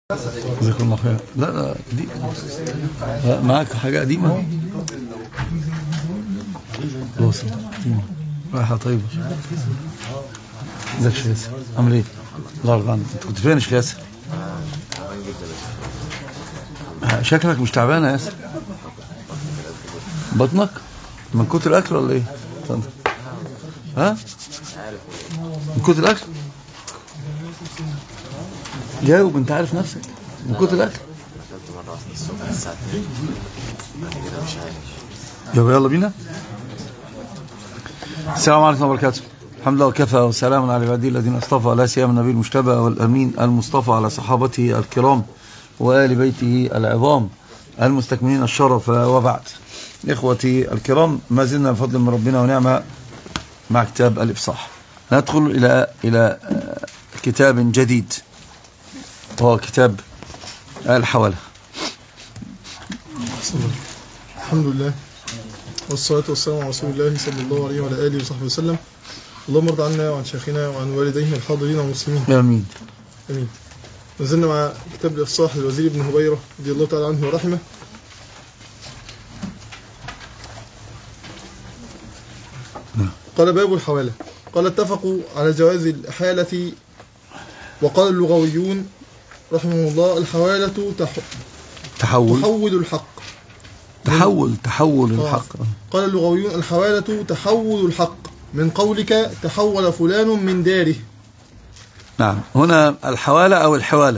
جزاك الله خير لا لا دي لا معاك حاجة قديمة خلاص قديمة. رايحة طيبة ازيك يا شيخ ياسر عامل ايه؟ الله يرضى عنك انت كنت فين يا شيخ ياسر؟ شكلك مش تعبان يا ياسر بطنك؟ من كتر الاكل ولا ايه؟ اتفضل. ها؟ من كتر الاكل؟ جاوب انت عارف نفسك من كتر الاكل اكلت مرة واحدة الصبح الساعة 2 بعد كده مش عارف يلا يلا بينا السلام عليكم ورحمة الله وبركاته الحمد لله وكفى وسلام على عباده الذين اصطفى لا سيما النبي المجتبى والامين المصطفى على صحابته الكرام وآل بيته العظام المستكملين الشرف وبعد إخوتي الكرام ما زلنا بفضل من ربنا ونعمة مع كتاب الإفصاح ندخل إلى إلى آه، كتاب جديد وهو كتاب الحوالة الحمد لله والصلاة والسلام على رسول الله صلى الله عليه وعلى آله وصحبه وسلم اللهم ارض عنا وعن شيخنا وعن والديه الحاضرين والمسلمين آمين آمين نزلنا مع كتاب الإفصاح للوزير ابن هبيرة رضي الله تعالى عنه ورحمه قال باب الحوالة قال اتفقوا على جواز الحالة وقال اللغويون رحمه الله الحوالة تح- تحول تحول الحق تحول تحول الحق قال اللغويون الحوالة تحول الحق من قولك تحول فلان من داره نعم هنا الحوالة أو الحوالة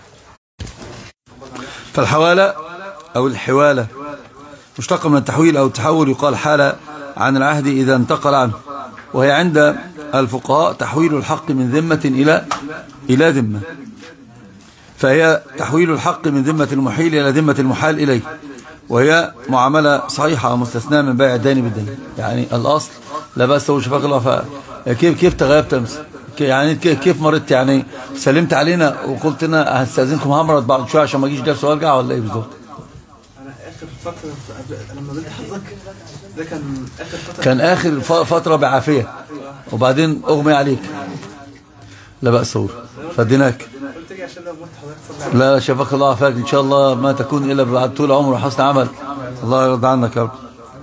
فالحوالة أو الحوالة مشتق من التحويل أو التحول يقال حالة عن العهد إذا انتقل عنه وهي عند الفقهاء تحويل الحق من ذمة إلى إلى ذمة فهي تحويل الحق من ذمة المحيل إلى ذمة المحال إليه وهي معاملة صحيحة مستثناة من بيع الدين بالدين يعني الأصل لا بأس هو شفاق الله ف... كيف كيف تغيبت أمس ك- يعني كيف كيف مرضت يعني سلمت علينا وقلت لنا هستأذنكم همرض بعد شوية عشان ما اجيش درس وارجع ولا ايه بالظبط انا اخر فتره قبل- لما قلت حضرتك ده كان اخر فتره كان آخر ف- فترة بعافية وبعدين أغمي عليك لا بأس هو فديناك قلت اجي عشان لو مت حضرتك صلي لا شفاك الله عافاك إن شاء الله ما تكون إلا بعد طول عمر وحسن عمل الله يرضى عنك يا رب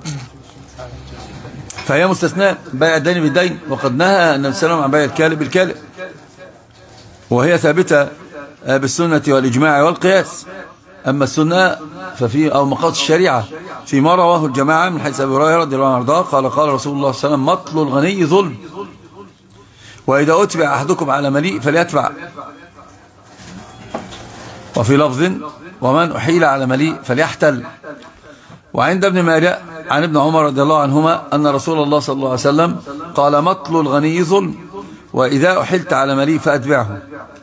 فهي مستثناء بيع الدين بالدين وقد نهى النبي صلى الله عليه وسلم عن بيع الكالئ بالكالئ وهي ثابتة آه، بالسنة والإجماع والقياس أما السنة ففي أو مقاصد الشريعة فيما رواه الجماعة من حيث أبي هريرة رضي الله عنه وارضاه قال قال رسول الله صلى الله عليه وسلم مطل الغني ظلم وإذا أتبع أحدكم على مليء فليتبع وفي لفظ ومن أحيل على مليء فليحتل وعند ابن ماجه عن ابن عمر رضي الله عنهما أن رسول الله صلى الله عليه وسلم قال مطل الغني ظلم وإذا أحلت على مليء فأتبعه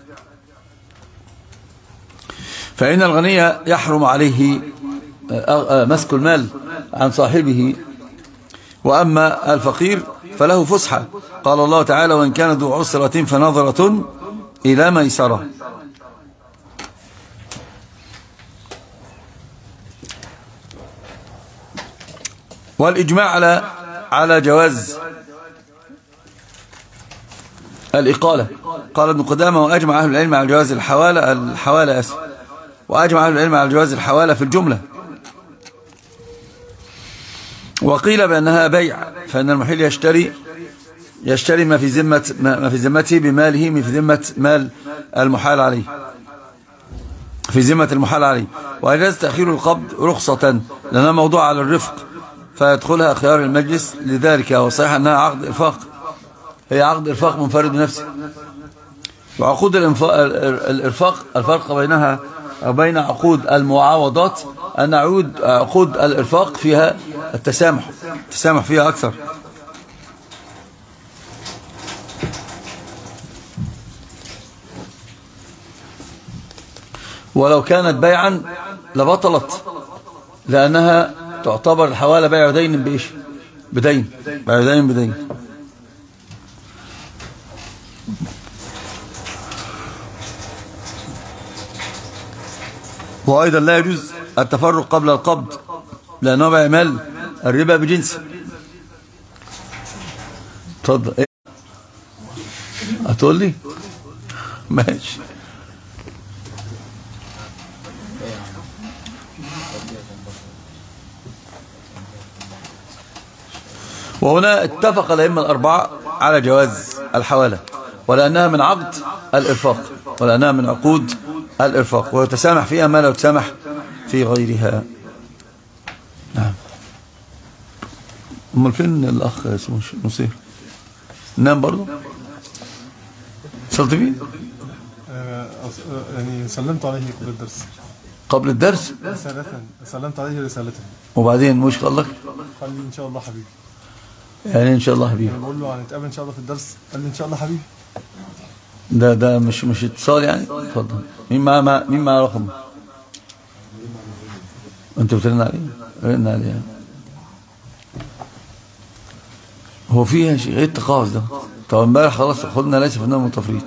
فإن الغني يحرم عليه آه، آه، مسك المال عن صاحبه وأما الفقير فله فسحة قال الله تعالى وإن كان ذو عسرة فنظرة إلى ميسرة والإجماع على على جواز الإقالة قال ابن قدامة وأجمع أهل العلم على جواز الحوالة الحوالة أسف وأجمع أهل العلم على جواز الحوالة في الجملة وقيل بأنها بيع فإن المحيل يشتري يشتري ما في ذمة ما في ذمته بماله من في ذمة مال المحال عليه في ذمة المحال عليه وإجاز تأخير القبض رخصة لأنها موضوع على الرفق فيدخلها خيار المجلس لذلك وصحيح أنها عقد إرفاق هي عقد إرفاق منفرد بنفسه وعقود الإنفا- ال- ال- الإرفاق الفرق بينها وبين عقود المعاوضات أن عقود عقود الإرفاق فيها التسامح التسامح فيها أكثر ولو كانت بيعا لبطلت لأنها تعتبر الحوالة بيع دين بإيش بدين بيع دين بدين وأيضا لا يجوز التفرق قبل القبض لأنه بيع مال الربا بجنس اتفضل ايه هتقول لي ماشي وهنا اتفق الأئمة الأربعة على جواز الحوالة ولأنها من عقد الإرفاق ولأنها من عقود الإرفاق ويتسامح فيها ما لا يتسامح في غيرها نعم امال فين الأخ اسمه نصير نام برضه صلت فيه آه، أص- آه، يعني سلمت عليه قبل الدرس قبل الدرس رسالة سلمت عليه رسالة وبعدين مش قال لك قال لي إن شاء الله حبيبي يعني ان شاء الله حبيبي أنا بقول له هنتقابل إن شاء الله في الدرس قال لي إن شاء الله حبيبي ده ده مش مش اتصال يعني اتفضل مين معاه مع مين معاه رقم انت بترن عليه رن عليه يعني. هو فيها شيء ايه التقاعس ده طب امبارح خلاص خدنا ليس في النوم وتفريط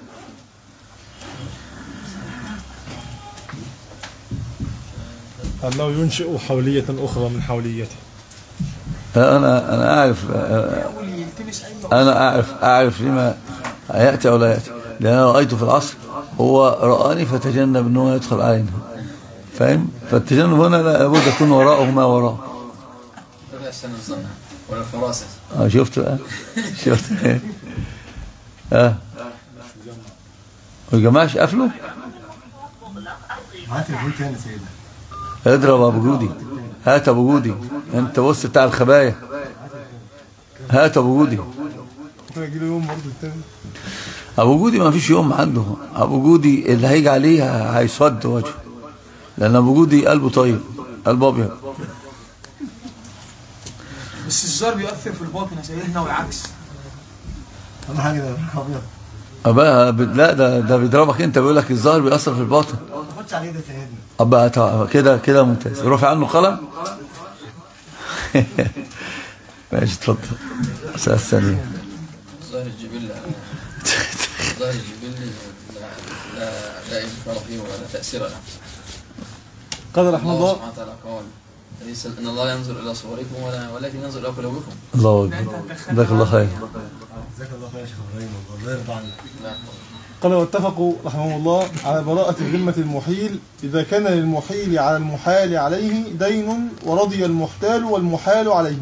الله ينشئ حولية أخرى من حوليته انا انا اعرف انا اعرف اعرف لما ياتي او لا ياتي لان انا رايته في العصر هو رآني فتجنب ان هو يدخل علينا فاهم فالتجنب هنا لابد يكون وراءه ما وراءه لا يحسن الظن ولا الفراسة اه شفت بقى شفت اه والجماعة قفلوا معاه تليفون تاني سيدنا اضرب ابو جودي هات ابو جودي انت بص بتاع الخبايا هات ابو جودي ممكن أجي له يوم برضه التاني ابو جودي ما فيش يوم عنده ابو جودي اللي هيجي عليه هيسود وجهه لان ابو جودي قلبه طيب قلبه ابيض بس الزار بيؤثر في الباطن يا سيدنا والعكس أهم حاجة ده أبيض أبقى ب- لا ده ده بيضربك انت بيقول لك الظاهر بيأثر في الباطن ما تاخدش عليه ده سيدنا أبقى تع- كده كده ممتاز رفع عنه قلم ماشي اتفضل الساعة الثانية ظاهر الجبلة ظاهر الجبلة لا لا لا إنكار فيه ولا تأثير له قال رحمه الله آه. الله سبحانه وتعالى قال ليس إن الله ينظر إلى صوركم ولا ولكن ينظر إلى قلوبكم الله أكبر جزاك الله خير جزاك الله خير يا شيخ إبراهيم والله يرضى عنك نعم قال واتفقوا رحمه الله على براءة ذمة المحيل إذا كان للمحيل على المحال عليه دين ورضي المحتال والمحال عليه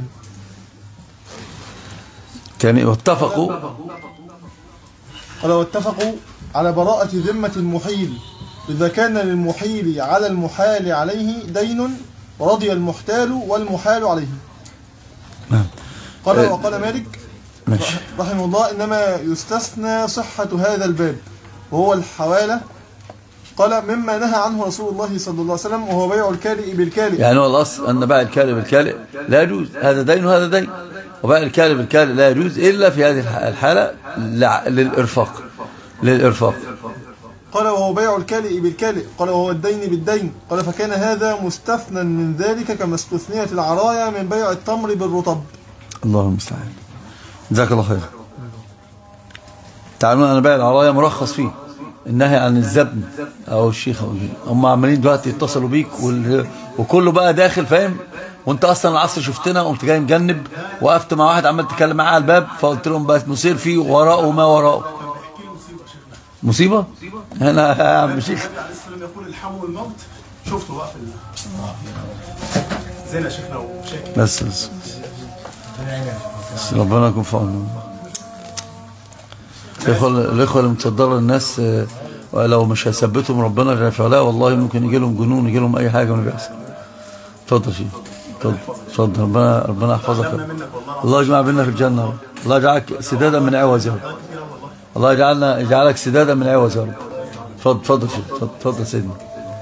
كان واتفقوا قال واتفقوا على براءة ذمة المحيل إذا كان للمحيل على المحال عليه دين ورضي المحتال والمحال عليه نعم قال آه. وقال مالك ماشي رحمه الله إنما يستثنى صحة هذا الباب وهو الحوالة قال مما نهى عنه رسول الله صلى الله عليه وسلم وهو بيع الكالئ بالكالئ يعني هو الأصل أن بيع الكالئ بالكالئ لا يجوز هذا دين وهذا دين وبيع الكالئ بالكالئ لا يجوز إلا في هذه الح- الحالة لع- للإرفاق للإرفاق قال وهو بيع الكالئ بالكالئ قال وهو الدين بالدين قال فكان هذا مستثنى من ذلك كما استثنيت العرايا من بيع التمر بالرطب الله المستعان جزاك الله خير تعلمون أنا بيع العرايا مرخص فيه النهي عن الزبن أو الشيخ أو الجن. هم عمالين دلوقتي يتصلوا بيك وال... وكله بقى داخل فاهم وانت اصلا العصر شفتنا قمت جاي مجنب وقفت مع واحد عمال تتكلم معاه على الباب فقلت لهم بس نصير فيه وراءه ما وراءه مصيبة انا يا عم شيخ السلام يقول الحم والموت شفته بقى في ال- زينا شيخنا وشاكر بس بس, بس ربنا يكون في عونه الإخوة الإخوة اللي متصدرة الناس آه، لو مش هيثبتهم ربنا جل في علاه والله ممكن يجي لهم جنون يجي لهم أي حاجة من اللي بيحصل اتفضل شيخ اتفضل اتفضل ربنا ربنا يحفظك يا رب. الله يجمع بينا في الجنة يا رب. الله يجعلك سدادا من عوز يا رب الله يجعلنا يجعلك سدادا من عوز يا رب اتفضل اتفضل شيخ اتفضل اتفضل سيدنا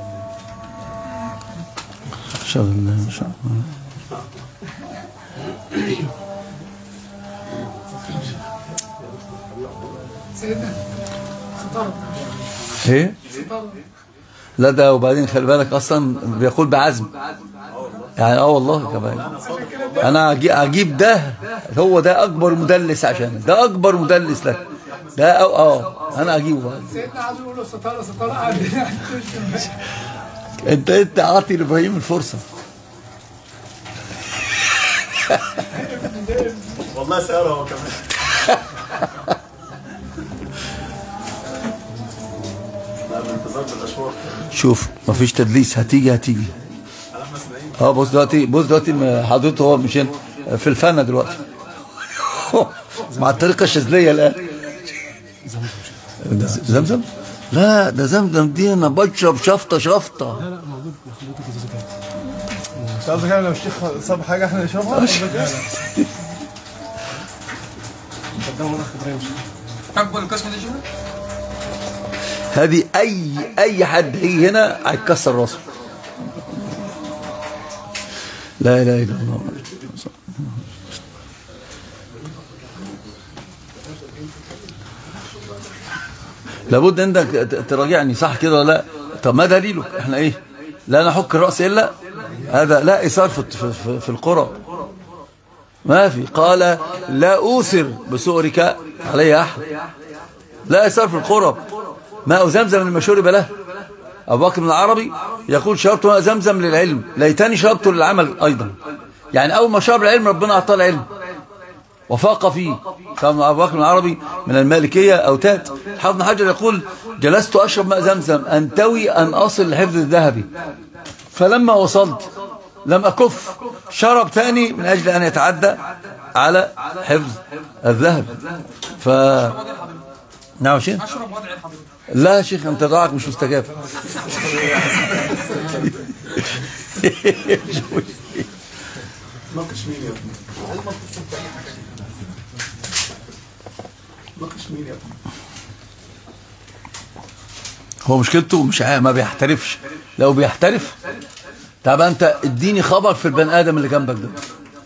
ان شاء الله ان شاء الله ايه لا ده وبعدين خلي بالك اصلا بيقول بعزم يعني اه والله كمان انا أجي- اجيب ده هو ده اكبر مدلس عشان ده اكبر مدلس لك ده اه اه انا اجيبه بقى. سيدنا عايز يقول له ستاره ستاره عندنا انت انت عاطي لابراهيم الفرصه والله سأله هو كمان لا بانتظار بالاشواط شوف مفيش تدليس هتيجي هتيجي على احمد اسماعيل اه بص دلوقتي بص دلوقتي م- حضرته هو مش هنا، في الفن دلوقتي مع الطريقة الشاذلية الآن ده زمزم لا ده زمزم دي انا بشرب شفطة شفطة انت قصدك يعني لو الشيخ صاب حاجه احنا نشربها تقبل القسم دي شنو؟ هذه اي اي حد هيجي هنا هيتكسر راسه لا اله الا الله لابد انك ت- تراجعني صح كده ولا لا طب ما دليله احنا ايه لا نحك الراس الا هذا لا اثار في, في, في, في القرى ما في قال لا اوثر بسؤرك علي احد لا اثار في القرب ماء زمزم لما شرب له أبو بكر بن العربي يقول شربت ماء زمزم للعلم ليتني شربته للعمل أيضا يعني أول ما شرب العلم ربنا أعطاه العلم وفاق فيه كان أبو بكر بن العربي من المالكية أوتاد حافظ بن حجر يقول جلست أشرب ماء زمزم أنتوي أن أصل لحفظ الذهبي فلما وصلت لم أكف شرب تاني من أجل أن يتعدى على حفظ الذهب ف نعم شيخ اشرب وضع الحضيض لا يا شيخ انت دعاك مش مستجاب ناقش مين يا ابني؟ ناقش مين يا ابني؟ هو مشكلته مش عا- ما بيحترفش لو بيحترف طب انت اديني خبر في البني ادم اللي جنبك ده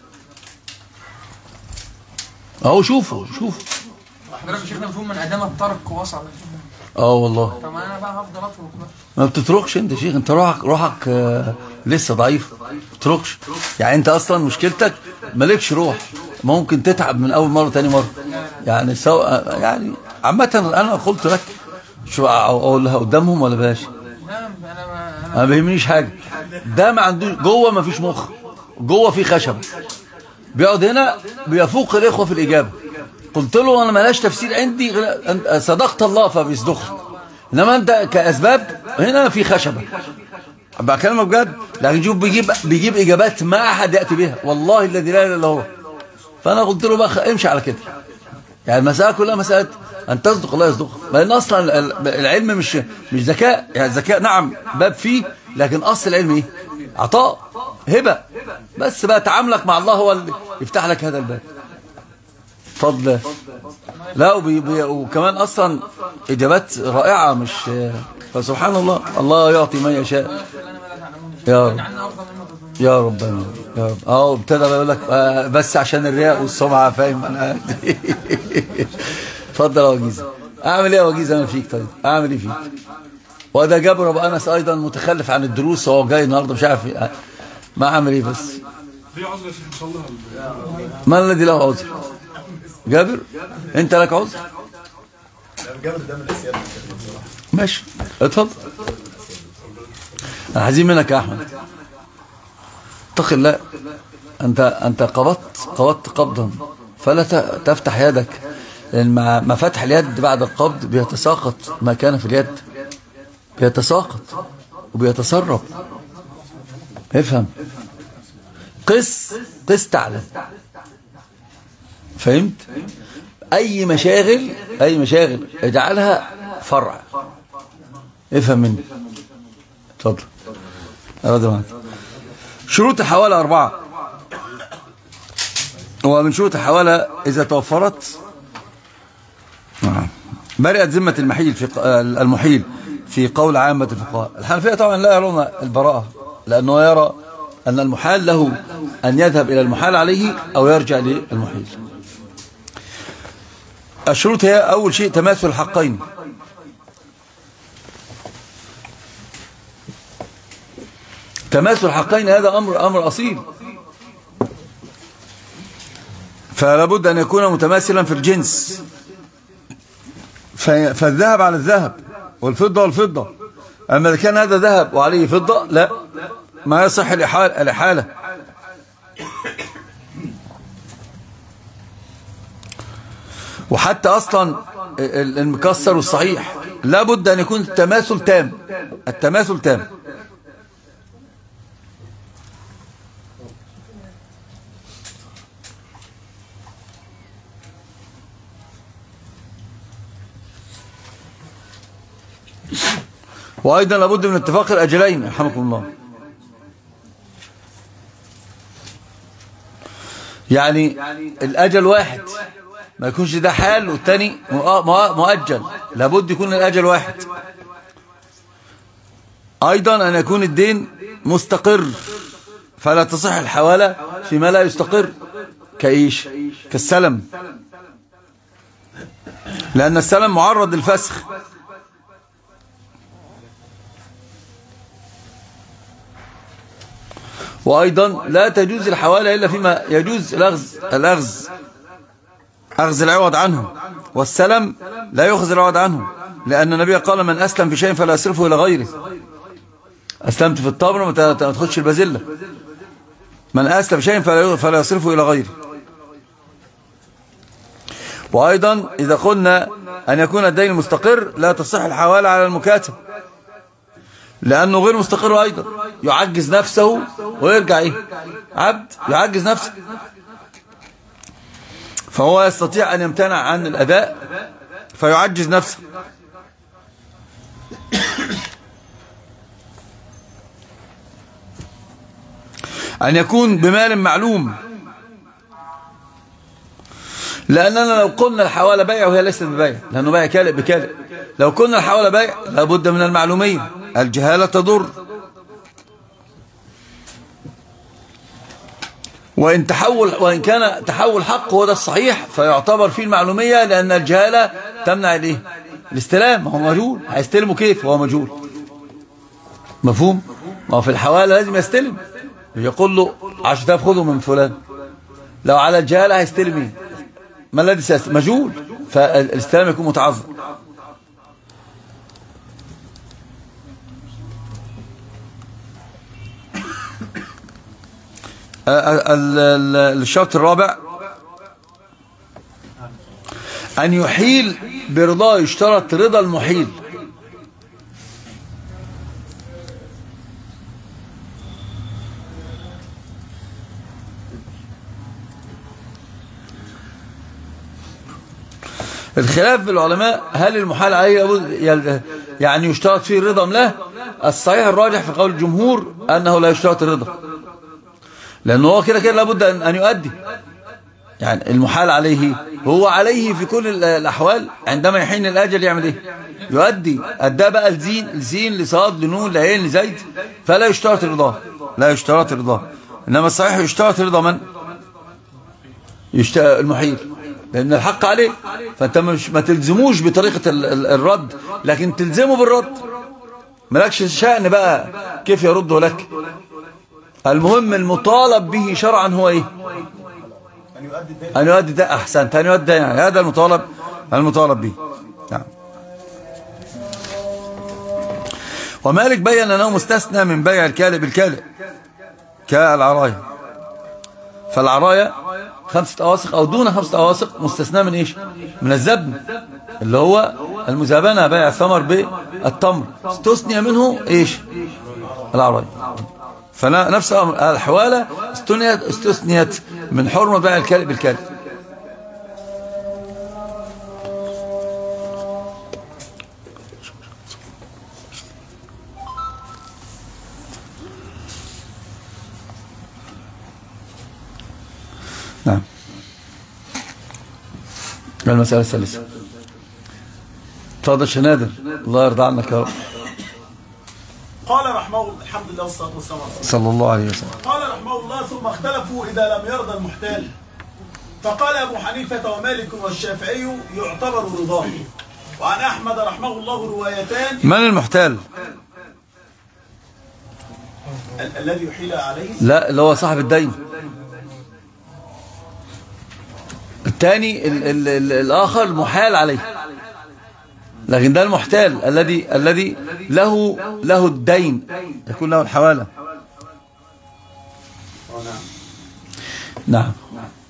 اهو شوفه شوفه حضرتك شيخنا مفهوم من ادام الترك وصل اه والله طب انا بقى هفضل اترك بقى ما بتتركش انت يا شيخ انت روحك روحك آه، لسه ضعيف ما بتتركش يعني انت اصلا مشكلتك مالكش روح ممكن تتعب من اول مره تاني مره يعني سو يعني عامه انا قلت لك شو اقولها قدامهم ولا بلاش لا انا ما انا انا ما بيهمنيش حاجه ده ما عندوش جوه ما فيش مخ جوه في خشب بيقعد هنا بيفوق الاخوه في الاجابه قلت له انا ملاش تفسير عندي غير أنت صدقت الله فبيصدقك انما انت كاسباب هنا في خشبه بكلمك بجد لكن شوف بيجيب بيجيب اجابات ما احد ياتي بها والله الذي لا اله الا هو فانا قلت له بقى امشي على كده يعني المسألة كلها مسألة أن تصدق الله يصدقك لأن أصلا ال- العلم مش مش ذكاء يعني الذكاء نعم باب فيه لكن أصل العلم إيه؟ عطاء هبة بس بقى تعاملك مع الله هو اللي يفتح لك هذا الباب فضل لا وبي بي وكمان أصلا إجابات رائعة مش فسبحان الله الله يعطي من يشاء يا رب عندنا افضل منه تظن يا رب آمين. يا رب اه ابتدى بقى يقول لك آه، بس عشان الرياء والسمعه فاهم انا اتفضل يا وجيز اعمل ايه يا وجيز انا فيك طيب اعمل ايه فيك وده جابر ابو انس ايضا متخلف عن الدروس وهو جاي النهارده مش عارف إيه. ما اعمل ايه بس ليه عذر يا شيخ ان شاء الله ما الذي له عذر جابر انت لك عذر جابر ده من الاسياد ماشي اتفضل انا عايزين منك يا احمد اتق الله انت انت قبضت قبضت قبضا فلا ت- تفتح يدك لان مع مع فتح اليد بعد القبض بيتساقط ما كان في اليد بيتساقط وبيتسرب افهم قس قس تعلم فهمت اي مشاغل اي مشاغل اجعلها فرع افهم مني اتفضل أرد معك شروط الحوالة أربعة ومن شروط الحوالة إذا توفرت نعم. برئت ذمة المحيل في ق- المحيل في قول عامة الفقهاء الحنفية طبعا لا يرون البراءة لأنه يرى أن المحال له أن يذهب إلى المحال عليه أو يرجع للمحيل الشروط هي أول شيء تماثل الحقين تماثل الحقين هذا أمر أمر أصيل فلا بد أن يكون متماثلا في الجنس في- فالذهب على الذهب والفضة والفضة أما إذا كان هذا ذهب وعليه فضة لا ما يصح الإحال- الإحالة وحتى أصلا ال- المكسر والصحيح لا بد أن يكون التماثل تام التماثل تام وأيضا لابد من اتفاق الأجلين رحمكم الله يعني الأجل واحد ما يكونش ده حال والتاني مؤ- مؤ- مؤجل لابد يكون الأجل واحد أيضا أن يكون الدين مستقر فلا تصح الحوالة فيما لا يستقر كإيش كالسلم لأن السلم معرض للفسخ وأيضا لا تجوز الحوالة إلا فيما يجوز الأخذ الأخذ أخذ العوض عنه والسلم لا يؤخذ العوض عنه لأن النبي قال من أسلم في شيء فلا يصرفه إلى غيره أسلمت في الطبر ما ت- ما تاخدش البازلة من أسلم في شيء فلا فلا يصرفه إلى غيره وأيضا إذا قلنا أن يكون الدين مستقر لا تصح الحوالة على المكاتب لأنه غير مستقر أيضا يعجز نفسه ويرجع إيه عبد يعجز نفسه فهو يستطيع أن يمتنع عن الأداء فيعجز نفسه أن يكون بمال معلوم لأننا لو قلنا الحوالة بيع وهي ليست ببيع لأنه بيع كالئ بكالئ لو قلنا الحوالة بيع لابد من المعلومين الجهالة تضر وإن تحول وإن كان تحول حق هو ده الصحيح فيعتبر فيه المعلومية لأن الجهالة تمنع الايه الاستلام هو مجهول هيستلمه كيف وهو مجهول مفهوم ما هو في الحوالة لازم يستلم يقول له 10000 خذوا من فلان لو على الجهالة هيستلم ايه ما الذي سيستلم مجهول فالاستلام يكون متعذر ال- ال- الشرط الرابع أن يحيل برضاه يشترط رضا المحيل الخلاف في العلماء هل المحال عليه لابد- يل- يعني يشترط فيه الرضا أم لا الصحيح الراجح في قول الجمهور أنه لا يشترط الرضا لأنه هو كده كده لابد أن أن يؤدي يعني المحال عليه هو عليه في كل ال- الأحوال عندما يحين الأجل يعمل إيه يؤدي أدى بقى لزين لزين لصاد لنون لعين لزيد فلا يشترط رضاه لا يشترط رضاه إنما الصحيح يشترط رضا من يشت... المحيل لأن الحق عليه فأنت مش ما تلزموش بطريقة ال- ال- الرد لكن تلزمه بالرد مالكش شأن بقى كيف يرده لك المهم المطالب به شرعا هو ايه أن يؤدي ده أحسنت أن يؤدي ده يعني هذا المطالب المطالب به نعم ومالك بين أنه مستثنى من بيع الكالئ بالكالئ كالعراية فالعراية خمسة أواسق أو دون خمسة أواسق مستثنى من إيش من الزبن اللي هو المزابنة بيع الثمر بالتمر استثني منه إيش العراية فنفس الأمر الحوالة استثنيت استثنيت من حرمة بيع الكلب بالكلب نعم المسألة الثالثة تفضل شنادر الله يرضى عنك يا رب قال رحمه الله الحمد لله والصلاه والسلام على رسول صلى الله عليه وسلم الله. قال رحمه الله ثم اختلفوا اذا لم يرضى المحتال فقال ابو حنيفه ومالك والشافعي يعتبر رضاه وعن احمد رحمه الله روايتان من المحتال ال- الذي يحيل عليه لا اللي هو صاحب الدين الثاني ال ال ال الآخر المحال عليه لكن ده المحتال الذي الذي له له الدين يكون له الحوالة نعم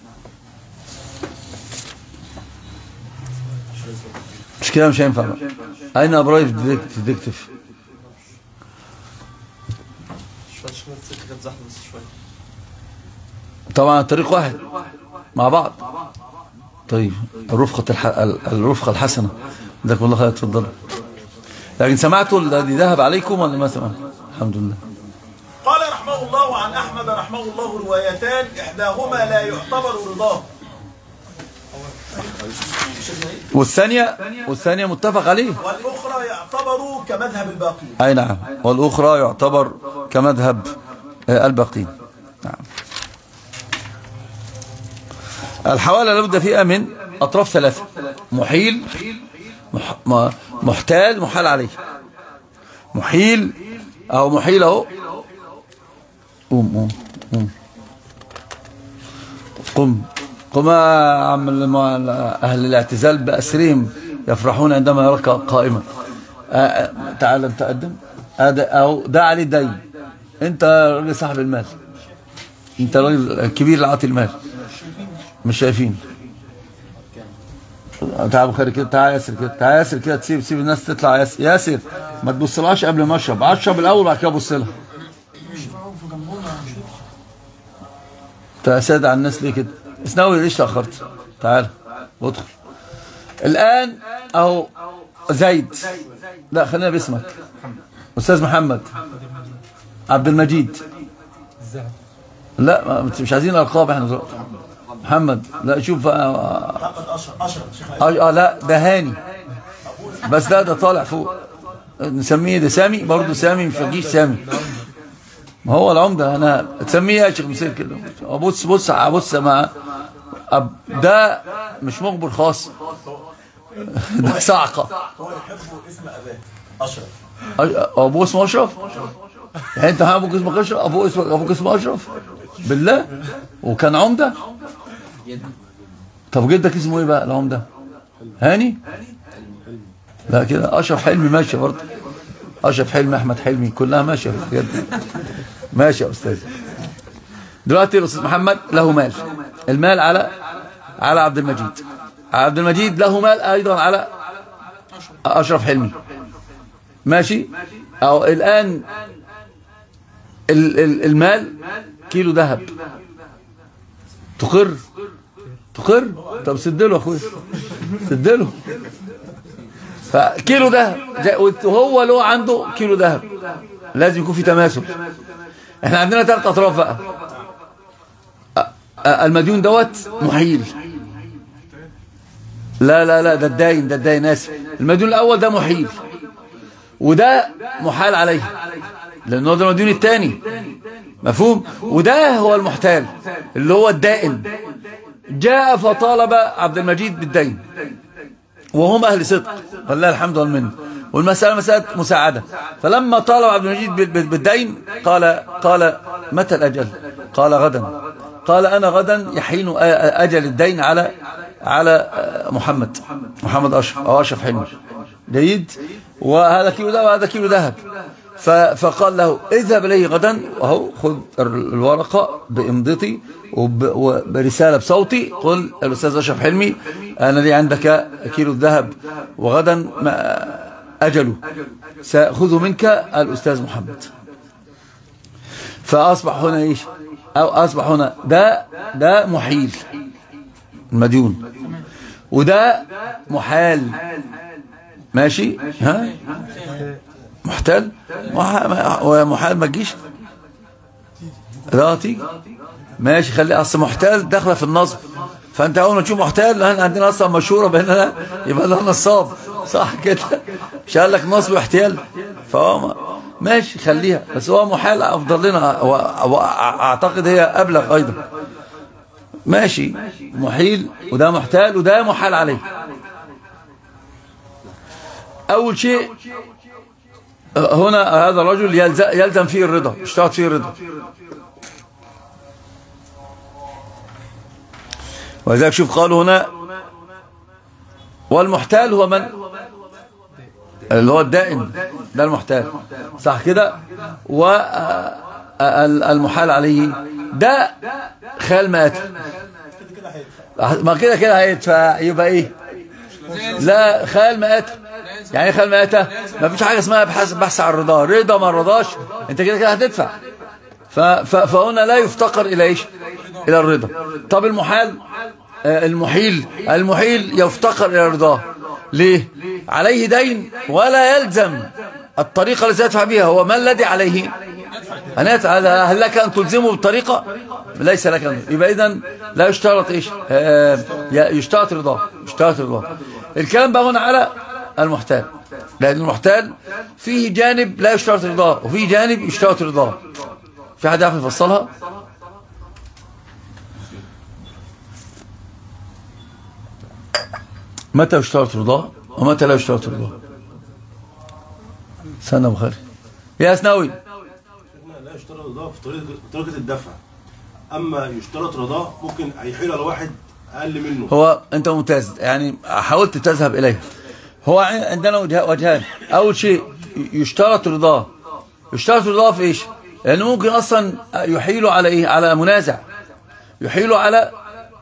مش كده مش هينفع بقى أين أبرايف ديتكتيف شوية شوية السكة كانت زحمة بس شوية طبعا الطريق واحد مع بعض طيب الرفقة الح... ال- الرفقة الحسنة جزاكم الله خير اتفضل لكن سمعتوا الذي ذهب عليكم ولا ما سمعت الحمد لله قال رحمه الله عن أحمد رحمه الله روايتان إحداهما لا يعتبر رضاه والثانية والثانية متفق عليه والأخرى يعتبر كمذهب الباقين أي نعم والأخرى يعتبر كمذهب آه، الباقين نعم الحوالة لابد فيها من أطراف ثلاثة محيل مح م- محتال محال عليه محيل أو محيل أهو قوم قوم قوم قم قم يا عم الم- أهل الاعتزال بأسرهم يفرحون عندما يراك قائما آه، آه، تعال انت قدم هذا أو ده عليه دين انت راجل صاحب المال انت راجل كبير اللي عاطي المال مش شايفين تعال ابو خير كده تعال ياسر كده تعال ياسر كده تسيب سيب الناس تطلع ياسر ياسر ما تبصلهاش قبل ما اشرب اشرب الاول بعد كده ابص لها انت ساد على الناس ليه كده اسناوي ليش تاخرت تعال ادخل الان اهو زيد لا خلينا باسمك استاذ محمد عبد المجيد لا ما- مش عايزين القاب احنا دلوقتي محمد لا شوف آه، محمد أشرف أشرف شيخ اه آه، لا ده هاني بس لا ده طالع فوق نسميه ده سامي برضه سامي مش هتجيش سامي ما هو العمده انا تسميه يا شيخ مسير كده بص بص بص مع أب- ده مش مخبر خاص ده صعقه هو يحب اسم أباه أشرف أ- ابوه اسمه اشرف يعني انت ابوك اسمك اشرف ابوه اسمك ابوك اسمه اشرف بالله وكان عمده طب جدك اسمه ايه بقى العمده هاني لا كده اشرف حلمي ماشي برضه اشرف حلمي احمد حلمي كلها ماشيه في الحاجات دي ماشي يا استاذ دلوقتي الاستاذ محمد له مال المال على على عبد المجيد عبد المجيد له مال ايضا على اشرف حلمي ماشي او الان ال- ال- المال كيلو ذهب تقر تقر طب سدله يا اخويا سدله فكيلو ذهب جا- وهو له عنده كيلو ذهب لازم يكون في تماثل احنا عندنا ثلاث اطراف بقى أ- أ- المديون دوت محيل لا لا لا ده الداين ده الداين اسف المديون الاول ده محيل وده محال عليه لانه ده المديون الثاني مفهوم وده هو المحتال اللي هو الدائن جاء فطالب عبد المجيد بالدين وهم أهل صدق والله الحمد والمنه والمسألة مسألة مساعدة فلما طالب عبد المجيد بال- بال- بالدين قال قال متى الأجل قال غدا قال أنا غدا يحين أ- أجل الدين على على محمد محمد أشرف أو أشرف حلمي جيد وهذا كيلو ذهب وهذا كيلو ذهب ف- فقال له اذهب إليه غدا وهو خذ الورقة بإمضتي وب- وبرسالة بصوتي قل الأستاذ أشرف حلمي أنا لي عندك كيلو الذهب وغدا ما أجله سأخذه منك الأستاذ محمد فأصبح هنا إيش أو أصبح هنا ده ده محيل المديون وده محال ماشي ها محتال مح- ومحال ما تجيش لا تيجي ماشي خلي اصل محتال داخله في النصب فانت اول ما تشوف محتال احنا عندنا اصلا مشهوره باننا يبقى ده نصاب صح كده مش قال لك نصب واحتيال فهو ما- ماشي خليها بس هو محال افضل لنا و- واعتقد هي ابلغ ايضا ماشي محيل وده محتال وده محال عليه اول شيء هنا هذا الرجل يلزم, يلزم فيه الرضا اشترط فيه الرضا ولذلك شوف قالوا هنا والمحتال هو من اللي هو الدائن ده المحتال صح كده والمحال عليه ده خال مات ما كده كده هيدفع يبقى ايه لا خال مات يعني ايه خال مات ما فيش حاجه اسمها بحث بحث عن الرضا رضا ما رضاش انت كده كده هتدفع ف- ف- فهنا لا يفتقر الى ايش الى الرضا طب المحال آه، المحيل المحيل يفتقر الى الرضا ليه عليه دين ولا يلزم الطريقة التي يدفع بها هو ما الذي عليه أن يدفع هذا هل لك أن تلزمه بالطريقة ليس لك أن يبقى إذن لا يشترط إيش آه، يشترط رضاه يشترط رضاه الكلام بقى هنا على المحتال لأن المحتال فيه جانب لا يشترط رضاه وفيه جانب يشترط رضاه في حد يعرف يفصلها متى يشترط رضاه ومتى لا يشترط رضاه سنة بخير يا اسناوي لا يشترط رضاه في طريقة طريقة الدفع أما يشترط رضاه ممكن هيحيل على واحد أقل منه هو انت ممتاز يعني حاولت تذهب اليه هو عندنا وجه- وجهان اول شيء يشترط رضاه يشترط رضاه في ايش لانه ممكن اصلا يحيله على ايه على منازع يحيله على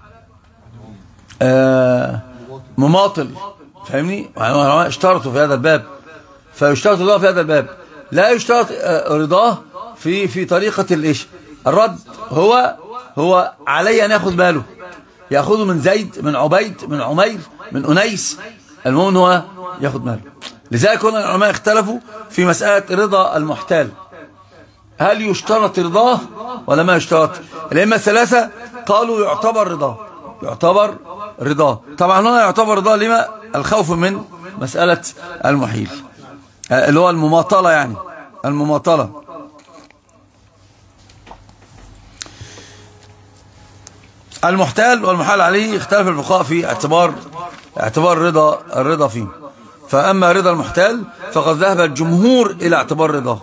آه مماطل فاهمني العلماء اشترطوا في هذا الباب فيشترط رضاه في هذا الباب لا يشترط آه، رضاه في في طريقة الايش الرد هو هو علي ان ياخذ باله ياخذه من زيد من عبيد من عمير من انيس المهم هو ياخذ ماله لذلك هنا العلماء اختلفوا في مسألة رضا المحتال هل يشترط رضاه ولا ما يشترط الأئمة الثلاثة قالوا يعتبر رضاه يعتبر رضاه طبعا هنا يعتبر رضاه لما الخوف من مسألة المحيل آه، اللي هو المماطلة يعني المماطلة المحتال والمحال عليه اختلف الفقهاء في اعتبار اعتبار رضا الرضا فيه فأما رضا المحتال فقد ذهب الجمهور إلى اعتبار رضاه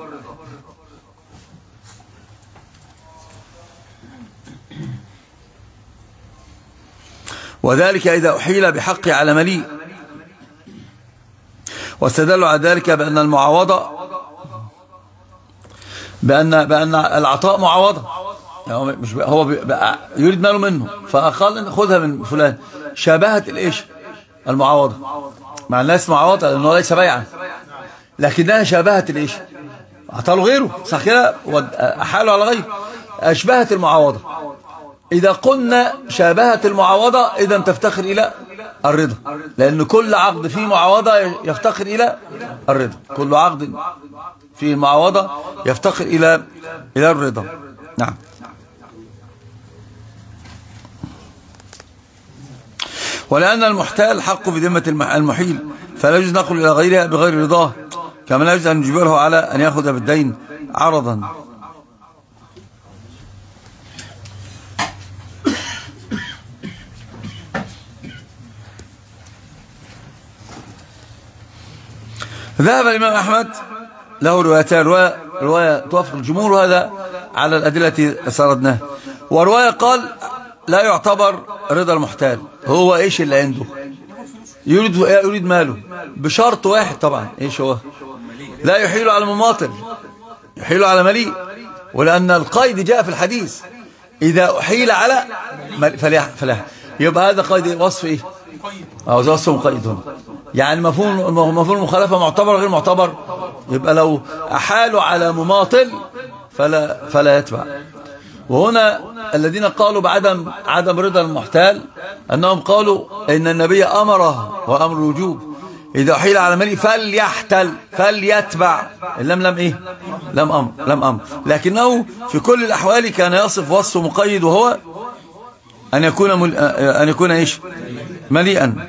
وذلك إذا أحيل بحق على مليء واستدلوا على ذلك بأن المعاوضة بأن بأن العطاء معاوضة يعني هو مش بقى- هو بقى يريد ماله منه فقال خذها من فلان شابهت الايش المعاوضة مع الناس معاوضة لأنه ليس بيعا لكنها شابهت الايش اعطاه غيره صح كده ود- احاله على غيره اشبهت المعاوضة إذا قلنا شابهت المعاوضة إذا تفتخر إلى الرضا لأن كل عقد فيه معاوضة يفتخر إلى الرضا كل عقد فيه معاوضة يفتخر إلى إلى الرضا نعم ولأن المحتال حق في ذمة الم- المحيل فلا يجوز نقل إلى غيرها بغير رضاه كما لا يجوز أن نجبره على أن يأخذ بالدين عرضا ذهب الإمام أحمد له روايتان رواية, رواية توافق الجمهور هذا على الأدلة التي سردناها ورواية قال لا يعتبر رضا المحتال هو إيش اللي عنده يريد يريد ماله بشرط واحد طبعا إيش هو لا يحيل على مماطل يحيل على مليء ولأن القيد جاء في الحديث إذا أحيل على مليء فلاح فلاح يبقى هذا قيد وصف إيه أو زي وصف مقيد هنا يعني مفهوم مفهوم المخالفة معتبر غير معتبر يبقى لو أحالوا على مماطل فلا فلا يتبع وهنا الذين قالوا بعدم عدم رضا المحتال أنهم قالوا إن النبي أمره وأمر الوجوب إذا أحيل على ملي فليحتل فليتبع لم لم إيه لم أمر لم أمر لكنه في كل الأحوال كان يصف وصف مقيد وهو أن يكون مل... أن يكون إيش مليئا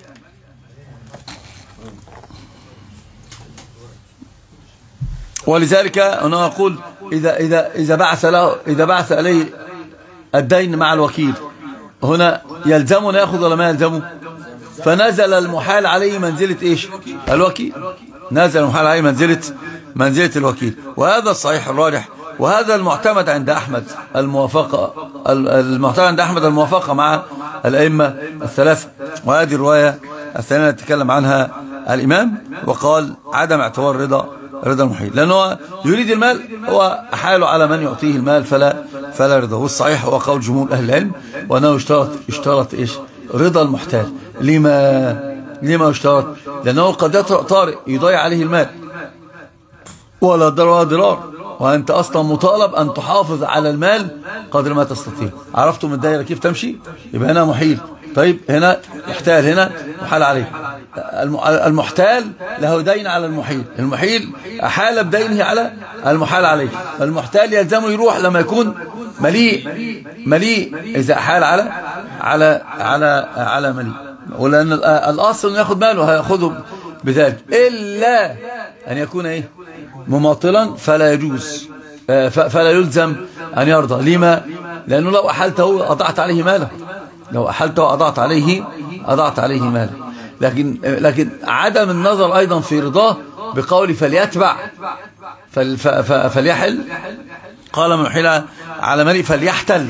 ولذلك أنا أقول إذا إذا إذا بعث له إذا بعث عليه الدين مع الوكيل هنا يلزمه ياخذ ولا ما يلزمه فنزل المحال عليه منزلة إيش الوكيل نزل المحال عليه منزلة منزلة الوكيل وهذا الصحيح الراجح وهذا المعتمد عند أحمد الموافقة المعتمد عند أحمد الموافقة مع الأئمة الثلاثة وهذه الرواية الثانية التي تكلم عنها الإمام وقال عدم اعتبار رضا رضا المحيل لأنه يريد المال هو حاله على من يعطيه المال فلا فلا رضا والصحيح هو قول جمهور أهل العلم وأنه اشترط اشترط إيش رضا المحتال لما لما اشترط لأنه قد يطرأ طارئ يضيع عليه المال ولا ضرر ولا ضرار وأنت أصلا مطالب أن تحافظ على المال قدر ما تستطيع عرفتم الدائرة كيف تمشي يبقى هنا محيل طيب هنا يحتال هنا محال عليه الم- المحتال له دين على المحيل المحيل أحال بدينه على المحال عليه فالمحتال يلزمه يروح لما يكون مليء مليء إذا أحال على على على على مليء ولأن ال- الأصل أنه ياخد ماله هياخده بذلك إلا أن يكون إيه مماطلا فلا يجوز آه، ف- فلا يلزم أن يرضى لما لأنه لو أحلته أضعت عليه ماله لو أحلته أضعت عليه أضعت عليه ماله لكن لكن عدم النظر أيضا في رضاه بقول فليتبع فل ف- ف- فليحل قال من حيل على مريء فليحتل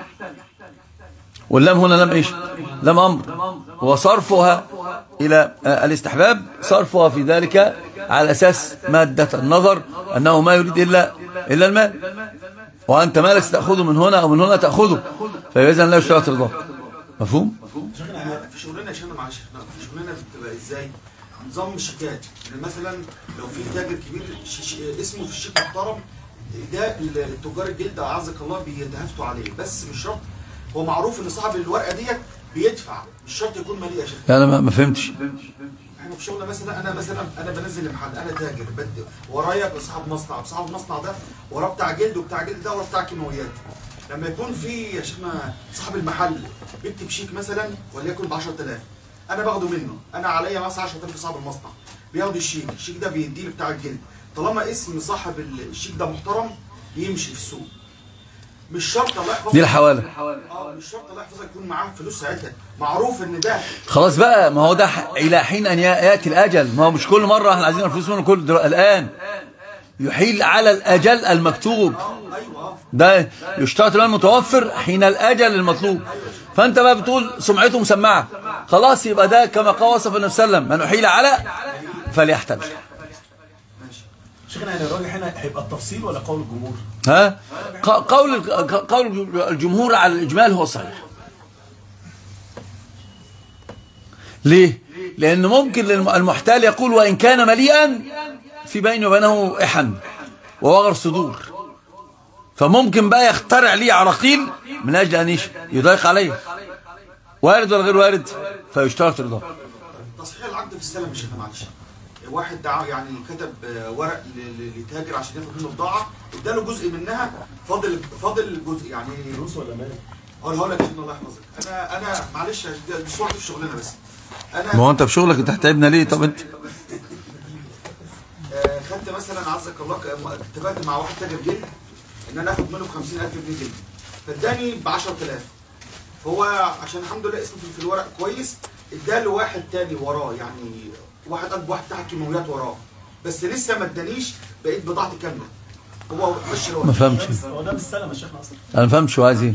واللام هنا لم ايش لم امر وصرفها الى آه، الاستحباب صرفها في ذلك على اساس ماده النظر انه ما يريد الا الا المال وانت مالك ستاخذه من هنا او من هنا تاخذه فاذا لا يشترط رضاك مفهوم شغلنا في شغلنا عشان معلش احنا في شغلنا بتبقى ازاي نظام الشيكات يعني مثلا لو في تاجر كبير ش- ش- اسمه في الشيك محترم ده ال- التجار الجلد اعزك الله بيتهافتوا عليه بس مش شرط هو معروف ان صاحب الورقه ديت بيدفع مش شرط يكون مليء يا شيخ لا انا ما ما فهمتش احنا في شغلنا مثلا انا مثلا انا بنزل المحل انا تاجر بدي ورايا صاحب مصنع صاحب المصنع ده وراه بتاع جلد وبتاع جلد ده وراه بتاع كيماويات لما يكون في يا شيخنا صاحب المحل بيكتب شيك مثلا وليكن ب 10000 انا باخده منه انا عليا مثلا 10000 صاحب المصنع بياخد الشيك الشيك ده بيديه بتاع الجلد طالما اسم صاحب ال- الشيك ده محترم يمشي في السوق مش شرط الله يحفظك دي الحواله اه مش شرط الله يحفظك يكون معاه فلوس ساعتها معروف ان ده خلاص بقى ما هو ده ح- الى حين ان ي- ياتي الاجل ما هو مش كل مره احنا عايزين الفلوس منه كل دلوقتي الان يحيل على الاجل المكتوب ايوه اه ده يشترط المال المتوفر حين الاجل المطلوب فانت بقى بتقول سمعته مسمعه خلاص يبقى ده كما قال وصف النبي صلى الله عليه وسلم من احيل على فليحتج شيخنا يعني الراجح هنا هيبقى التفصيل ولا قول الجمهور؟ ها ق- قول قول الجمهور على الاجمال هو الصحيح ليه لان ممكن للم- المحتال يقول وان كان مليئا في بينه وبينه احن ووغر صدور فممكن بقى يخترع لي عراقيل من اجل ان إيش؟ يضايق عليه وارد ولا غير وارد فيشترط رضاه تصحيح العقد في السلم مش احنا معلش واحد دعا يعني كتب آه، ورق ل- ل- لتاجر عشان ياخد منه بضاعه اداله جزء منها فاضل فاضل جزء يعني فلوس ولا مال؟ اقول هقول لك عشان الله يحفظك انا انا معلش دي صورة في شغلنا بس انا ما هو انت في شغلك انت هتعبنا ليه طب انت آه، خدت مثلا عزك الله ك- اتفقت مع واحد تاجر جلد ان انا اخد منه ب 50000 جنيه جلد فاداني ب 10000 هو عشان الحمد لله اسمه في- في الورق كويس اداله واحد تاني وراه يعني واحد اكبر واحد تحت كيماويات وراه بس لسه ما ادانيش بقيت بضاعتي كامله هو مش ما الورق فهمش هو ده بالسلم يا شيخنا اصلا انا ما فهمش هو عايز ايه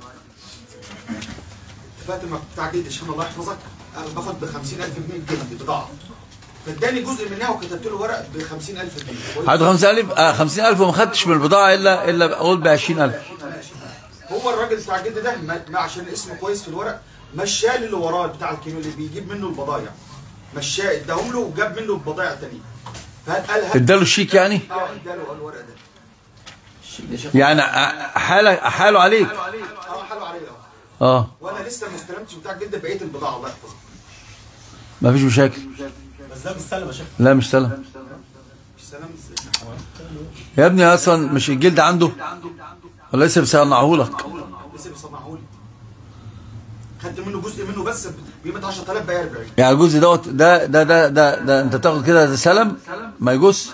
اتفقت مع بتاع جلد عشان الله يحفظك انا باخد ب 50000 جنيه جلد بضاعه فاداني جزء منها وكتبت له ورق ب 50000 جنيه عنده 50000 آه 50000 وما خدتش من البضاعه الا الا بقول ب 20000 هو الراجل بتاع الجد ده ما ما عشان اسمه كويس في الورق مشاه اللي وراه بتاع الكيلو اللي بيجيب منه البضايع مشاه اداهم له وجاب منه البضايع تانية فهل قال هات اداله الشيك يعني اه اداله الورق ده يعني ع- حاله حاله عليك اه حلو عليه اه اه وانا لسه ما استلمتش بتاع الجد بقيه البضاعه الله يحفظك ما فيش مشاكل بس ده بالسلم يا شيخنا لا مش سلام مش سلام ازاي يا ابني اصلا مش الجلد عنده ولا لسه بيصنعه لك لسه بيصنعوا لي خدت منه جزء منه بس بقيمه 10000 بقى 40 يعني الجزء دوت ده ده ده ده, ده انت تاخد كده ده سلم ما يجوز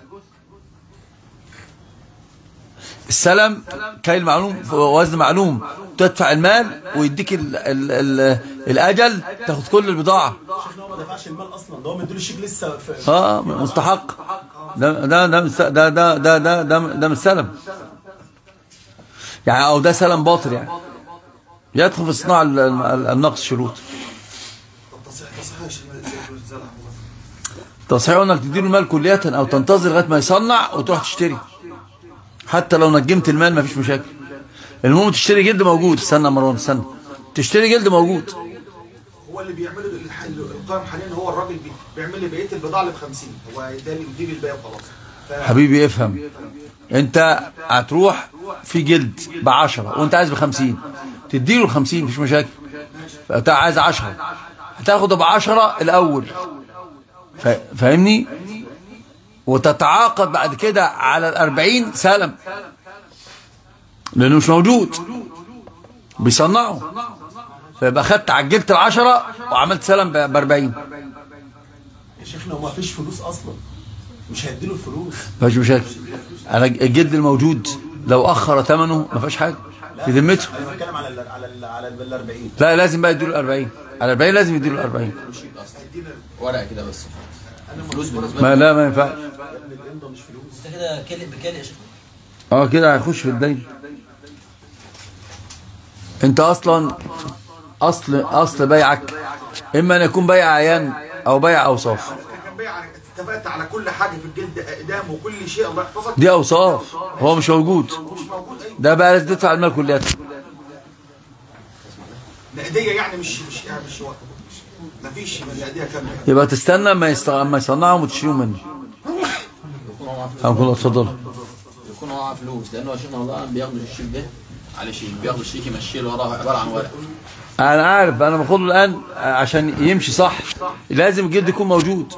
السلم كيل معلوم وزن معلوم تدفع المال ويديك ال ال ال الاجل تاخد كل البضاعه شيخنا هو ما دفعش المال اصلا ده هو مديله الشيك لسه في اه مستحق ده ده ده مست- ده ده ده ده ده, ده مش سلم يعني او ده سلم باطل يعني يدخل في صناعه ال- ال- النقص شروط طب تصحيح تصحيح عشان زي الزلع والله تصحيح انك تديله المال كلية او تنتظر لغايه ما يصنع وتروح تشتري حتى لو نجمت المال مفيش مشاكل المهم تشتري جلد موجود استنى يا مروان استنى تشتري جلد موجود هو اللي بيعمله الح- القائم حاليا هو الراجل بي- بيعمل لي بقيه البضاعه اللي ب 50 هو اداني يديني الباقي وخلاص ف- حبيبي افهم انت هتروح في جلد ب 10 وانت عايز ب 50 تديله ال 50 مفيش مشاكل فانت عايز 10 هتاخد بعشرة الأول فا- فاهمني وتتعاقد بعد كده على الأربعين سلم لأنه مش موجود بيصنعوا فيبقى خدت عجلت العشرة وعملت سلم ب 40 يا شيخنا هو مفيش فلوس اصلا مش هيديله الفلوس مفيش مشاكل انا الجلد الموجود لو اخر ثمنه ما فيش حاجه في ذمته انا بتكلم على ال على ال على ال 40 لا لازم بقى يديله 40 على 40 لازم يديله 40 شيك اصلا ورقه كده بس فلوس بالنسبه ما لا ما ينفعش انت كده كلق بكلق يا شيخ اه كده هيخش في الدين انت اصلا اصل اصل بيعك اما ان يكون بيع عيان او بيع اوصاف كان بيع اتفقت على كل حاجه في الجلد اقدام وكل شيء الله يحفظك دي اوصاف هو مش موجود مش موجود اي ده بقى لازم تدفع المال كلياته نقديه يعني مش مش يعني مش وقت ما فيش نقديه كامله يبقى تستنى اما يست... اما يصنعهم وتشتريهم منه هنقول اتفضل يكون معاه فلوس لانه عشان الله بياخدوا الشيك ده على شيك بياخدوا الشيك يمشيه وراه عباره عن ورق انا عارف انا باخده الان عشان يمشي صح لازم الجلد يكون موجود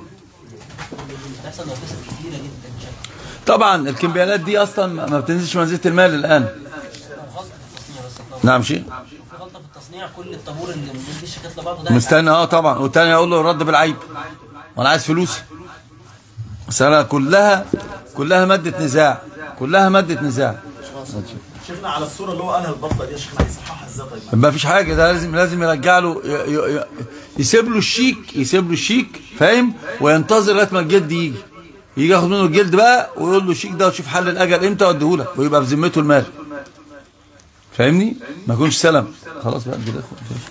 تحصل نفسات كتيره جدا شكل طبعا الكمبيالات دي اصلا ما ما بتنزلش منزله المال الان غلطه في التصنيع بس طبعا نعم شيء في غلطه في التصنيع كل الطابور اللي موجود فيه الشيكات لبعضه ده مستني اه طبعا والتاني اقول له رد بالعيب وانا عايز فلوسي مسألة كلها كلها مادة نزاع كلها مادة نزاع شيخنا على الصوره اللي هو قالها البطه دي يا شيخنا هيصححها ازاي طيب ما فيش حاجة ده لازم لازم يرجع له ي- ي- ي- يسيب له الشيك يسيب له الشيك فاهم وينتظر لغايه ما الجلد يجي يجي ياخد منه الجلد بقى ويقول له الشيك ده وشوف حل الاجل امتى واديه لك ويبقى في ذمته المال فاهمني ما يكونش سلم خلاص بقى كده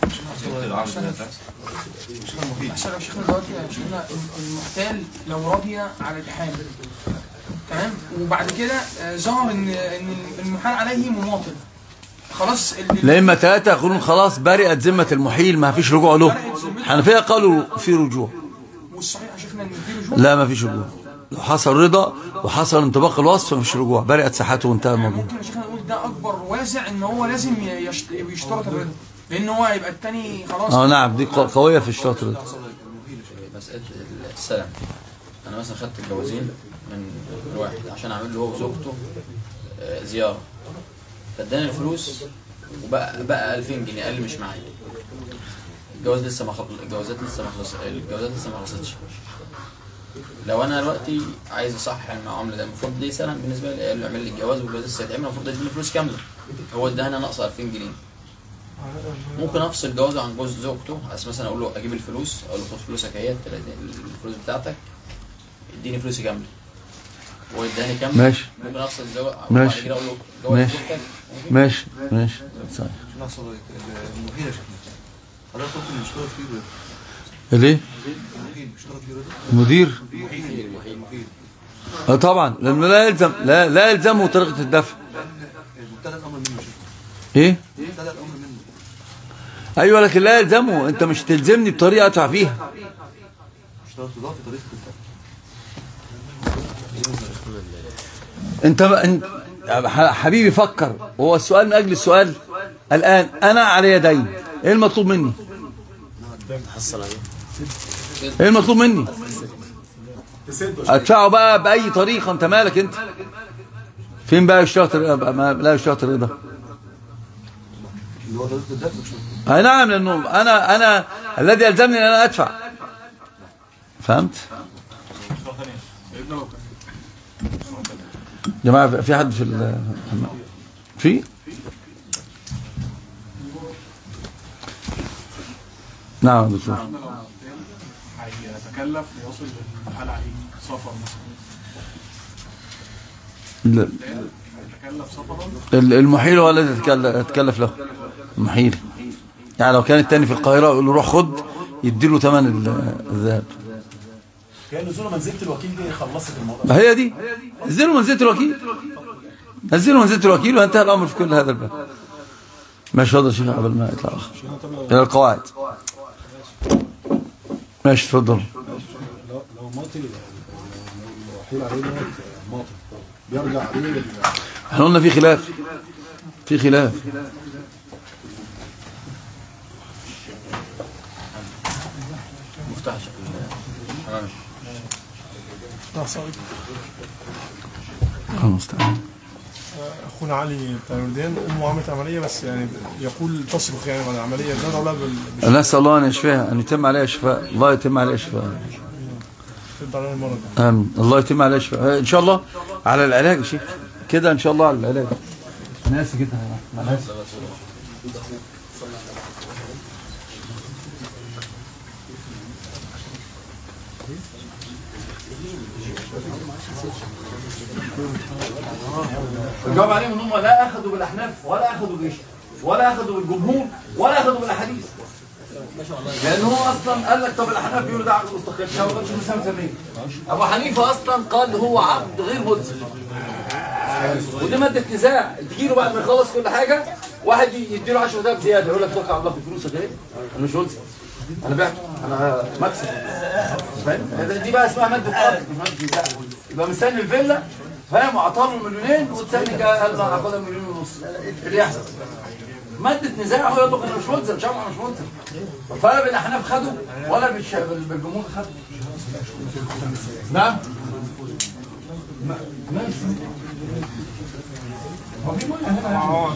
عشان لو شيخنا دلوقتي يا شيخنا المحتال لو رضي على الإحالة تمام وبعد كده آه، ظهر ان ان المحال عليه مماطل خلاص ال- ال- لا اما ثلاثة يقولون خلاص برئت ذمة المحيل ما فيش رجوع له الحنفية قالوا في رجوع والصحيح يا شيخنا ان في رجوع لا ما فيش رجوع لو حصل رضا وحصل انطباق الوصف ما فيش رجوع برئت ساحته وانتهى الموضوع ممكن يا شيخنا نقول ده اكبر واسع ان هو لازم ي- يشت- يشترط الرضا لان هو هيبقى التاني خلاص اه نعم دي قو- قوية في اشتراط الرضا مساله السلام انا مثلا خدت الجوازين من واحد عشان اعمل له هو وزوجته آه، زياره فاداني الفلوس وبقى بقى 2000 جنيه قال لي مش معايا الجواز لسه ما خلص الجوازات لسه ما خلص الجوازات لسه ما خلصتش لو انا دلوقتي عايز اصحح المعامله ده المفروض دي سنه بالنسبه لي قال له اعمل لي الجواز والجواز لسه هيتعمل المفروض يديني فلوس كامله هو اداني ناقص 2000 جنيه ممكن افصل جوازه عن جوز زوجته بس مثلا اقول له اجيب الفلوس اقول له خد فلوسك اهي الفلوس بتاعتك اديني فلوسي كامله هو اداني كامله ماشي. ممكن افصل الزواج ماشي. وبعد كده اقول له جواز ماشي. زوجتك ممكن ماشي ماشي صحيح نحصل المحيل يا شيخنا حضرتك قلت ان اشترط فيه رضا ليه المحيل اشترط فيه رضا المدير المحيل المحيل اه طبعا لانه لا يلزم لا لا يلزمه طريقة الدفع المبتدأ امر منه يا شيخنا ايه المبتدأ امر منه ايوه لكن لا يلزمه انت مش تلزمني بطريقة ادفع فيها اشترط رضا في طريقه الدفع انت انت ح- حبيبي فكر هو السؤال من اجل السؤال الان انا علي دين ايه المطلوب مني ايه المطلوب مني تسده ادفعه بقى باي طريقه انت مالك انت فين بقى اشتراط الرضا ما- لا اشتراط الرضا اللي هو طريقه الدفع مش اي نعم لانه انا انا الذي يلزمني ان انا ادفع فهمت جماعه في حد في الحمام في نعم يا دكتور هيتكلف يصل للمحال عليه سفر مثلا لا. هيتكلف سفرا ال- المحيل هو الذي يتكل- يتكلف له المحيل يعني لو كان التاني في القاهرة يقول له روح خد يديله ثمن ال- الذهب كان نزوله منزله الوكيل دي خلصت الموضوع ما هي دي نزلوا منزلة الوكيل نزلوا منزلة الوكيل وانتهى الأمر في كل هذا الباب ماشي فضل شيخ قبل ما يطلع آخر إلى القواعد ماشي تفضل لو لو ماطل لو حيل عليه دوت ماطل بيرجع عليه ولا- احنا قلنا في خلاف في خلاف المفتاح يا شيخ حمامي المستعان اخونا علي بتاع الوردان امه عملت عمليه بس يعني يقول تصرخ يعني بعد العمليه ندعو لها بال نسأل الله أن يشفيها أن يتم عليها شفاء الله يتم عليها شفاء ترد علينا المره الجايه آمين الله يتم عليها شفاء إن شاء الله على العلاج يا شيخ كده إن شاء الله على العلاج أنا آسف جدا أنا آسف الجواب عليهم ان هم لا اخذوا بالاحناف ولا اخذوا بالإيش ولا اخذوا بالجمهور ولا اخذوا بالاحاديث لان هو اصلا قال لك طب الاحناف بيقولوا ده عقد مستقل ده ما كانش مسلم تمرين ابو حنيفه اصلا قال هو عقد غير ملزم ودي ماده نزاع تجيله بعد ما يخلص كل حاجه واحد يديله 10 دقايق زياده يقول لك توكل على الله في فلوسك ايه انا مش ملزم انا بعت انا مكسب فاهم دي بقى اسمها ماده عقد مش ماده نزاع يبقى مستني الفيلا فاهم وعطاله مليونين وتستني كده قال انا هاخدها مليون ونص اللي يحصل مادة نزاع هو يطلق انه مش ملزم شرعا مش ملزم فلا بالاحناف خدوا ولا بالش- بالجمهور خدوا نعم ما- ماشي. هو في مولى هنا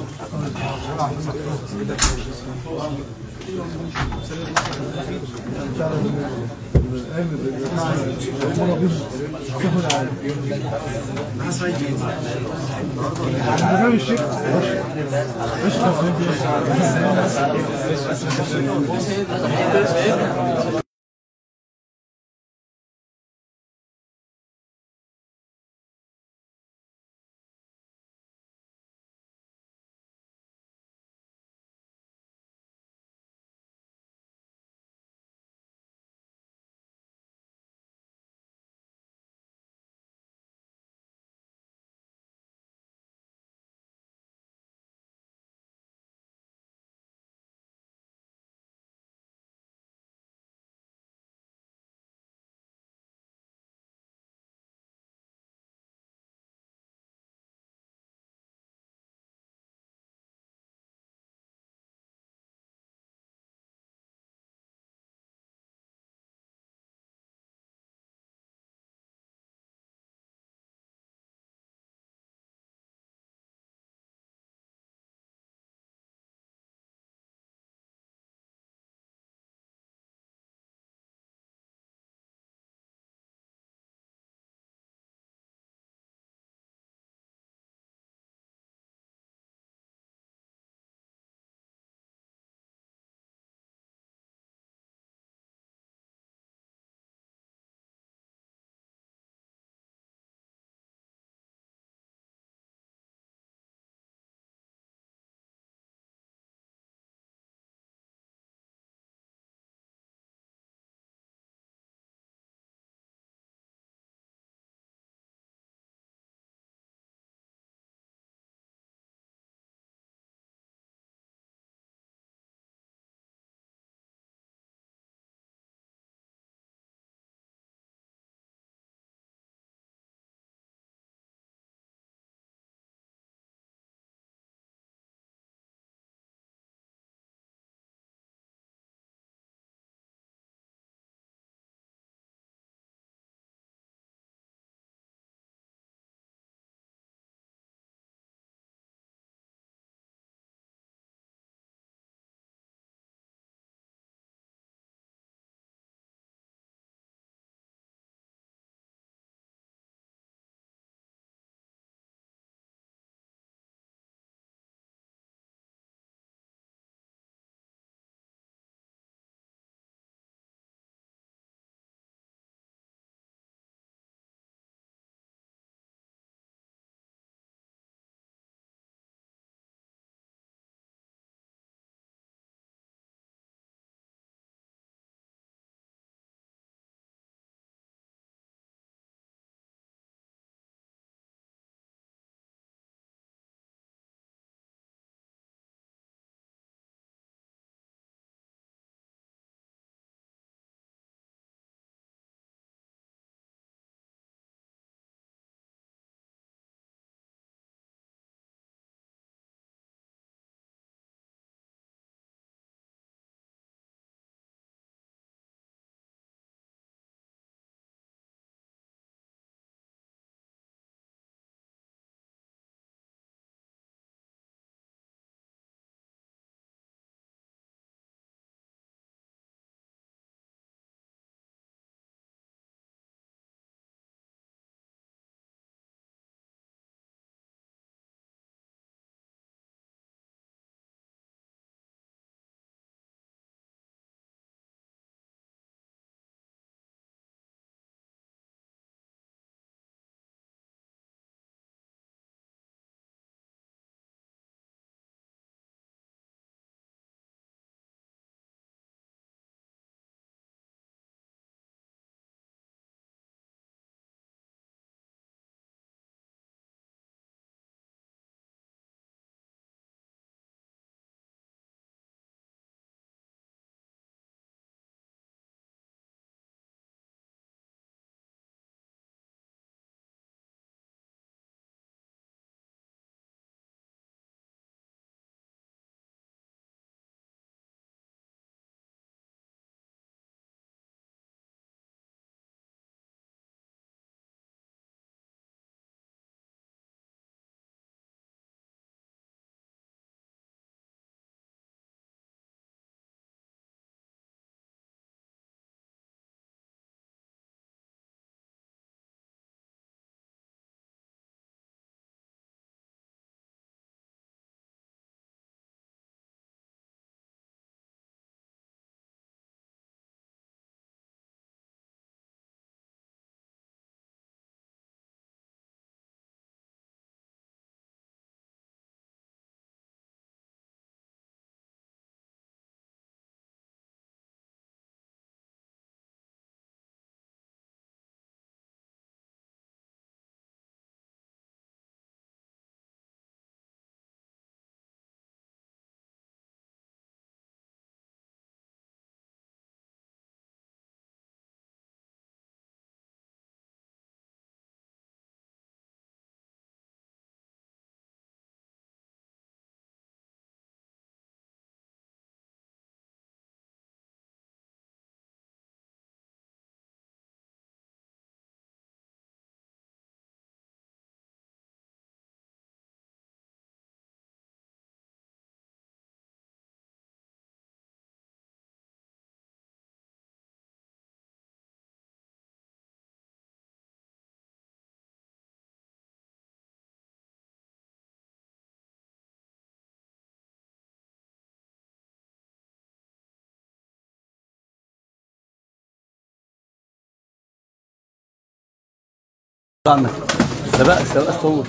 عنك سبق سبق طول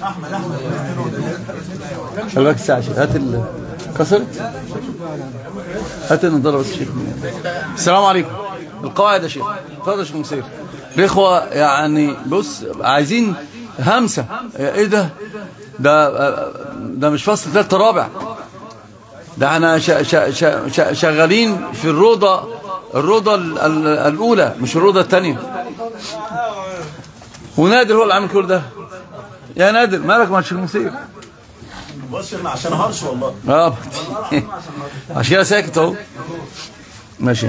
خلي بالك الساعة شيخ هات ال كسرت هات النضارة بس شيخ السلام عليكم القواعد يا شيخ اتفضل يا شيخ مسير الإخوة يعني بص عايزين همسة ايه ده ده ده مش فصل ثالث رابع ده احنا شا شا شا شا شغالين في الروضة الروضة ال- ال- الأولى مش الروضة الثانية ونادر هو اللي عامل كل ده يا نادر مالك مع الشيخ مسير بص احنا عشان هرش والله اه عشان كده ساكت اهو ماشي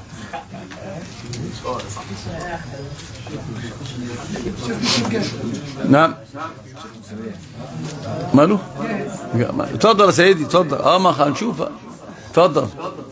نعم ماله اتفضل يا سيدي اتفضل اه ما هنشوف اتفضل